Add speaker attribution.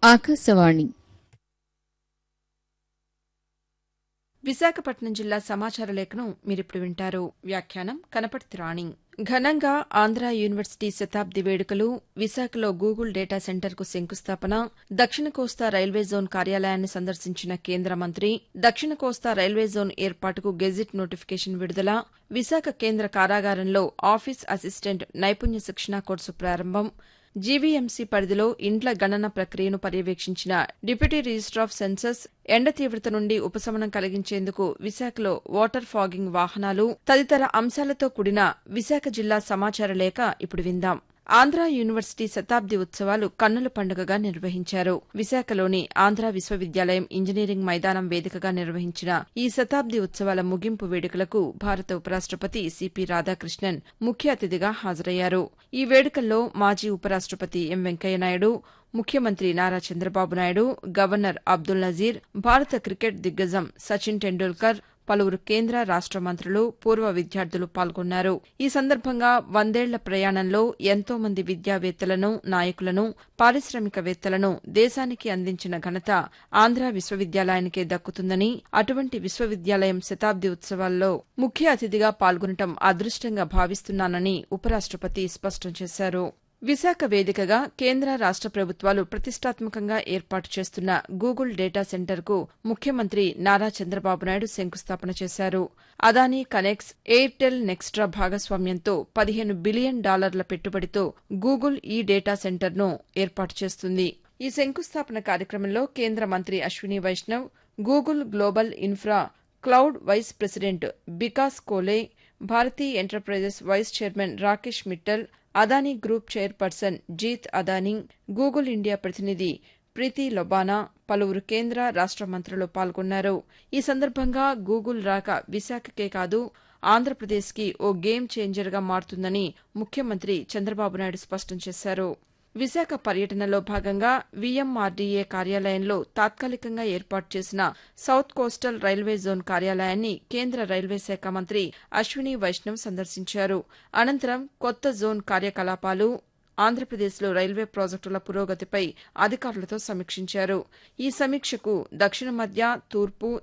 Speaker 1: ఆకాశవాణి
Speaker 2: విశాఖపట్నం జిల్లా సమాచార లేఖను మీరిప్పుడు వింటారు వ్యాఖ్యానం కనపర్తి రాణి ఘనంగా ఆంధ్ర యూనివర్సిటీ శతాబ్ది వేడుకలు విశాఖలో గూగుల్ డేటా సెంటర్కు శంకుస్థాపన దక్షిణ కోస్తా రైల్వే జోన్ కార్యాలయాన్ని సందర్శించిన కేంద్ర మంత్రి దక్షిణ కోస్తా రైల్వే జోన్ ఏర్పాటుకు గెజిట్ నోటిఫికేషన్ విడుదల విశాఖ కేంద్ర కారాగారంలో ఆఫీస్ అసిస్టెంట్ నైపుణ్య శిక్షణా కోర్సు ప్రారంభం జీవీఎంసీ పరిధిలో ఇండ్ల గణన ప్రక్రియను పర్యవేక్షించిన డిప్యూటీ రిజిస్టర్ ఆఫ్ సెన్సస్ ఎండ తీవ్రత నుండి ఉపశమనం కలిగించేందుకు విశాఖలో వాటర్ ఫాగింగ్ వాహనాలు తదితర అంశాలతో కూడిన విశాఖ జిల్లా సమాచార లేఖ ఇప్పుడు విందాం ఆంధ్ర యూనివర్సిటీ శతాబ్ది ఉత్సవాలు కన్నుల పండుగగా నిర్వహించారు విశాఖలోని ఆంధ్ర విశ్వవిద్యాలయం ఇంజనీరింగ్ మైదానం వేదికగా నిర్వహించిన ఈ శతాబ్ది ఉత్సవాల ముగింపు వేడుకలకు భారత ఉపరాష్టపతి సిపి రాధాకృష్ణన్ ముఖ్య అతిథిగా హాజరయ్యారు ఈ వేడుకల్లో మాజీ ఉపరాష్టపతి ఎం వెంకయ్యనాయుడు ముఖ్యమంత్రి నారా చంద్రబాబు నాయుడు గవర్నర్ అబ్దుల్ నజీర్ భారత క్రికెట్ దిగ్గజం సచిన్ టెండూల్కర్ పలువురు కేంద్ర రాష్ట మంత్రులు పూర్వ విద్యార్థులు పాల్గొన్నారు ఈ సందర్భంగా వందేళ్ల ప్రయాణంలో ఎంతో మంది విద్యావేత్తలను నాయకులను పారిశ్రామికవేత్తలను దేశానికి అందించిన ఘనత ఆంధ్ర విశ్వవిద్యాలయానికే దక్కుతుందని అటువంటి విశ్వవిద్యాలయం శతాబ్ది ఉత్సవాల్లో ముఖ్య అతిథిగా పాల్గొనడం అదృష్టంగా భావిస్తున్నానని ఉపరాష్టపతి స్పష్టం చేశారు విశాఖ వేదికగా కేంద్ర రాష్ట ప్రభుత్వాలు ప్రతిష్టాత్మకంగా ఏర్పాటు చేస్తున్న గూగుల్ డేటా సెంటర్కు ముఖ్యమంత్రి నారా చంద్రబాబు నాయుడు శంకుస్థాపన చేశారు అదానీ కనెక్స్ ఎయిర్టెల్ నెక్స్ట్రా భాగస్వామ్యంతో పదిహేను బిలియన్ డాలర్ల పెట్టుబడితో గూగుల్ ఈ డేటా సెంటర్ను ఏర్పాటు చేస్తుంది ఈ శంకుస్థాపన కార్యక్రమంలో కేంద్ర మంత్రి Ashwini Vaishnaw Google global infra cloud vice president Bikash Koley Bharti enterprises vice chairman Rakesh Mittal Adani group chairperson Jeet Adani Google India ప్రతినిధి ప్రీతి లొబానా పలువురు కేంద్ర రాష్ట మంత్రులు పాల్గొన్నారు ఈ సందర్భంగా గూగుల్ రాక విశాఖకే కాదు ఆంధ్రప్రదేశ్కి ఓ గేమ్ చేంజర్గా మారుతుందని ముఖ్యమంత్రి చంద్రబాబు నాయుడు స్పష్టం చేశారు విశాఖ పర్యటనలో భాగంగా వీఎంఆర్డీఏ కార్యాలయంలో తాత్కాలికంగా ఏర్పాటు చేసిన సౌత్ కోస్టల్ రైల్వే జోన్ కార్యాలయాన్ని కేంద్ర రైల్వే శాఖ మంత్రి అశ్విని వైష్ణవ్ సందర్శించారు అనంతరం కొత్త జోన్ కార్యకలాపాలు ఆంధ్రప్రదేశ్లో రైల్వే ప్రాజెక్టుల పురోగతిపై అధికారులతో సమీక్షించారు ఈ సమీక్షకు దక్షిణ మధ్య తూర్పు